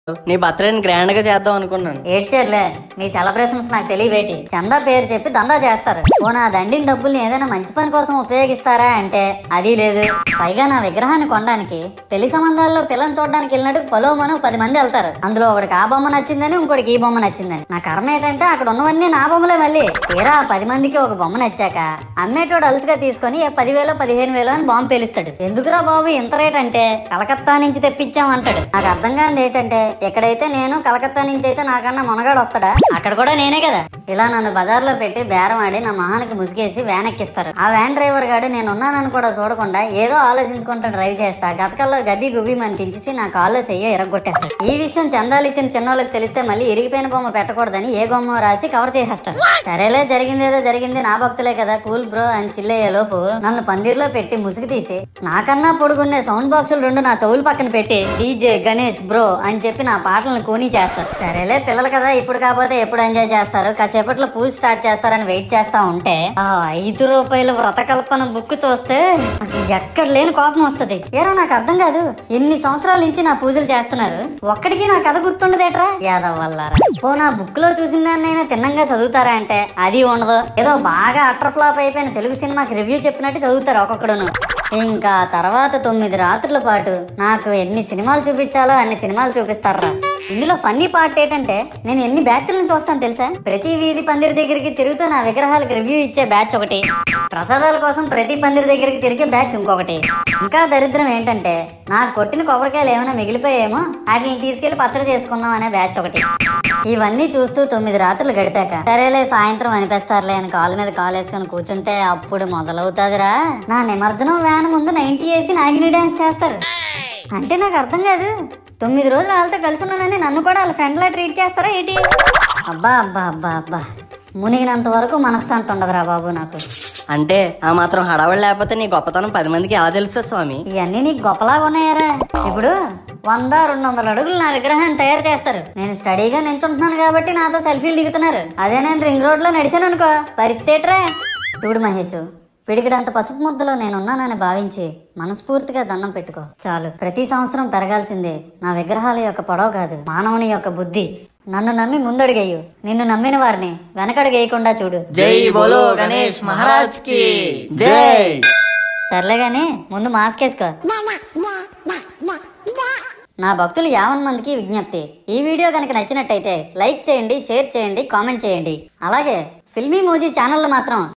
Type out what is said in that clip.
నీ బర్త్డేని గ్రాండ్ గా చేద్దాం అనుకున్నాను ఏడ్చారులే మీ సెలబ్రేషన్స్ నాకు తెలియవేటి చందా పేరు చెప్పి దందా చేస్తారు ఓ నా దండిన డబ్బుల్ని ఏదైనా మంచి పని కోసం ఉపయోగిస్తారా అంటే అది లేదు పైగా నా విగ్రహాన్ని కొనడానికి పెళ్లి సంబంధాల్లో పిల్లని చూడడానికి వెళ్ళినట్టు పొలోమను పది మంది వెళ్తారు అందులో ఒకడికి ఆ బొమ్మ నచ్చిందని ఇంకోటికి ఈ బొమ్మ నచ్చిందని నా కర్మ ఏంటంటే అక్కడ ఉన్నవన్నీ నా బొమ్మలే మళ్ళీ తీరా ఆ పది మందికి ఒక బొమ్మ నచ్చాక అమ్మేటోడు అలుసుగా తీసుకొని ఏ పదివేలు పదిహేను వేలు అని బాంబు పేలుస్తాడు ఎందుకురా బాబు ఇంత రేట్ అంటే కలకత్తా నుంచి తెప్పించాం అంటాడు నాకు అర్థం కానిది ఏంటంటే ఎక్కడైతే నేను కలకత్తా నుంచి అయితే నాకన్నా మునగాడు వస్తాడా అక్కడ కూడా నేనే కదా ఇలా నన్ను బజార్లో పెట్టి బేరం ఆడి నా మొహానికి ముసుగేసి వ్యాన్ ఎక్కిస్తారు ఆ వ్యాన్ డ్రైవర్ గాడు నేను ఉన్నానని కూడా చూడకుండా ఏదో ఆలోచించుకుంటూ డ్రైవ్ చేస్తా గతకల్లో గబ్బి గుబ్బి మన తించేసి నా కాల్లో చెయ్యి ఎరగొట్టేస్తాడు ఈ విషయం చందాలు ఇచ్చిన చిన్నోళ్ళకి తెలిస్తే మళ్ళీ ఇరిగిపోయిన బొమ్మ పెట్టకూడదని ఏ బొమ్మ రాసి కవర్ చేసేస్తాడు సరేలే జరిగిందేదో జరిగింది నా భక్తులే కదా కూల్ బ్రో అని చిల్లయ్యే లోపు నన్ను పందిర్లో పెట్టి ముసుగు తీసి నాకన్నా పొడుగుండే సౌండ్ బాక్సులు రెండు నా చెవులు పక్కన పెట్టి డీజే గణేష్ బ్రో అని చెప్పి నా పాటలను కూని చేస్తారు సరేలే పిల్లలు కదా ఇప్పుడు కాకపోతే ఎప్పుడు ఎంజాయ్ చేస్తారు కాసేపట్లో పూజ స్టార్ట్ చేస్తారని వెయిట్ చేస్తా ఉంటే ఆ ఐదు రూపాయల వ్రతకల్పన బుక్ చూస్తే నాకు ఎక్కడ లేని కోపం వస్తది ఏరా నాకు అర్థం కాదు ఎన్ని సంవత్సరాల నుంచి నా పూజలు చేస్తున్నారు ఒక్కడికి నా కథ గుర్తుండదేట్రా యాదవ్ వల్ల ఓ నా బుక్ లో చూసిన దాన్నైనా తిన్నంగా చదువుతారా అంటే అది ఉండదు ఏదో బాగా అటర్ ఫ్లాప్ అయిపోయిన తెలుగు సినిమాకి రివ్యూ చెప్పినట్టు చదువుతారు ఒక్కొక్కడును ఇంకా తర్వాత తొమ్మిది రాత్రుల పాటు నాకు ఎన్ని సినిమాలు చూపించాలో అన్ని సినిమాలు చూపిస్తారా ఇందులో ఫన్నీ పార్ట్ ఏంటంటే నేను ఎన్ని బ్యాచ్లను చూస్తాను తెలుసా ప్రతి వీధి పందిరి దగ్గరికి తిరుగుతూ నా విగ్రహాలకు రివ్యూ ఇచ్చే బ్యాచ్ ఒకటి ప్రసాదాల కోసం ప్రతి పందిరి దగ్గరికి తిరిగే బ్యాచ్ ఇంకొకటి ఇంకా దరిద్రం ఏంటంటే నాకు కొట్టిన కొబ్బరికాయలు ఏమైనా మిగిలిపోయేమో వాటిని తీసుకెళ్లి పచ్చడి చేసుకుందాం అనే బ్యాచ్ ఒకటి ఇవన్నీ చూస్తూ తొమ్మిది రాత్రులు గడిపాక సరేలే సాయంత్రం అనిపిస్తారులే అని కాలు మీద కాలు వేసుకొని కూర్చుంటే అప్పుడు మొదలవుతాదిరా నా నిమజ్జనం వ్యాన్ ముందు నైన్టీ వేసి నాగిని డాన్స్ చేస్తారు అంటే నాకు అర్థం కాదు తొమ్మిది రోజులు వాళ్ళతో కలిసి ఉన్నానని నన్ను కూడా వాళ్ళ ఫ్రెండ్లా ట్రీట్ చేస్తారా ఏంటి అబ్బా అబ్బా అబ్బా అబ్బా మునిగినంత వరకు మనశ్శాంతి ఉండదురా బాబు నాకు అంటే ఆ మాత్రం హడావడి లేకపోతే నీ గొప్పతనం పది మందికి ఎలా తెలుస్తుంది స్వామి ఇవన్నీ నీకు గొప్పలాగా ఉన్నాయారా ఇప్పుడు వంద రెండు వందల అడుగులు నా విగ్రహాన్ని తయారు చేస్తారు నేను స్టడీగా నించుంటున్నాను కాబట్టి నాతో సెల్ఫీలు దిగుతున్నారు అదే నేను రింగ్ రోడ్ లో నడిచాను అనుకో పరిస్థితి ఏట్రా చూడు మహేష్ పిడికిడంత పసుపు ముద్దలో నేనున్నానని భావించి మనస్ఫూర్తిగా దండం పెట్టుకో చాలు ప్రతి సంవత్సరం పెరగాల్సిందే నా విగ్రహాల యొక్క పొడవు కాదు మానవుని యొక్క బుద్ధి నన్ను నమ్మి ముందడుగేయు నిన్ను నమ్మిన వారిని వెనకడుగేయకుండా చూడు జై బోలో గణేష్ మహారాజ్ కి జై సర్లే గాని ముందు మాస్క్ వేసుకో నా భక్తులు యావన్ మందికి విజ్ఞప్తి ఈ వీడియో కనుక నచ్చినట్టయితే లైక్ చేయండి షేర్ చేయండి కామెంట్ చేయండి అలాగే ఫిల్మీ మూజీ ఛానల్ మాత్రం